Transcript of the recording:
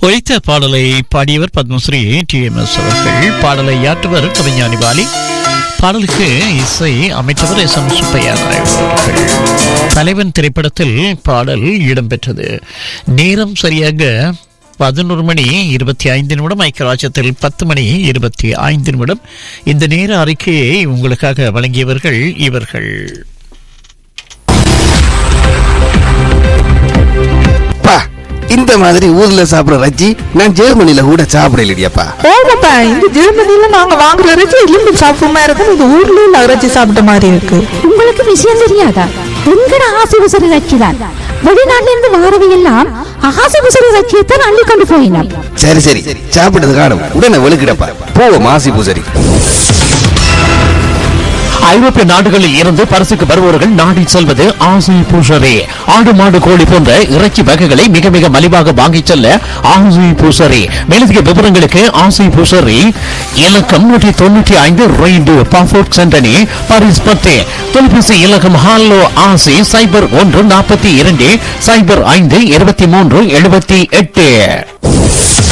ஒழித்த பாடலை பாடியவர் பத்மஸ்ரீ டி எம் எஸ் அவர்கள் பாடலை யாற்றுவர் கவிஞானி பாலி பாடலுக்கு இசை அமைத்தவர் எஸ் எம் சுப்பையா நாயுடு அவர்கள் தலைவன் திரைப்படத்தில் பாடல் இடம்பெற்றது நேரம் சரியாக பதினோரு மணி இருபத்தி ஐந்து நிமிடம் ஐக்கியராஜ்யத்தில் பத்து மணி இருபத்தி ஐந்து நிமிடம் இந்த நேர அறிக்கையை உங்களுக்காக வழங்கியவர்கள் இவர்கள் பா இந்த மாதிரி ஊர்ல சாப்பிடுற ரஜ்ஜி நான் ஜெர்மனில கூட சாப்பிடலையப்பா ஓமாப்பா இந்த ஜெர்மனில நாங்க வாங்குற இறைச்சி எலும்பு சாப்பிடுமா இருக்கும் இது ஊர்ல உள்ள இறைச்சி சாப்பிட்ட மாதிரி இருக்கு உங்களுக்கு விஷயம் தெரியாதா எங்கட ஆசிபுசரி ரச்சிதான் வெளிநாட்டுல இருந்து வாரவை எல்லாம் ஆசிபுசரி ரச்சியத்தான் அள்ளி கொண்டு போயினான் சரி சரி சாப்பிட்டது காணும் உடனே வெளுக்கிடப்பா போவோம் மாசி பூசரி ஐரோப்பிய நாடுகளில் இருந்து பரிசுக்கு வருபவர்கள் நாடி செல்வது ஆசை பூசரே ஆடு மாடு கோழி போன்ற இறைச்சி வகைகளை மிக மிக மலிவாக வாங்கிச் செல்ல ஆசை பூசரே மேலதிக விவரங்களுக்கு ஆசை பூசரி இலக்கம் நூற்றி தொண்ணூற்றி ஐந்து ரெய்டு பாஃபோர்ட் சென்டனி பாரிஸ் பத்து தொலைபேசி இலக்கம் ஹாலோ ஆசை சைபர் ஒன்று நாற்பத்தி இரண்டு சைபர் ஐந்து இருபத்தி மூன்று எழுபத்தி எட்டு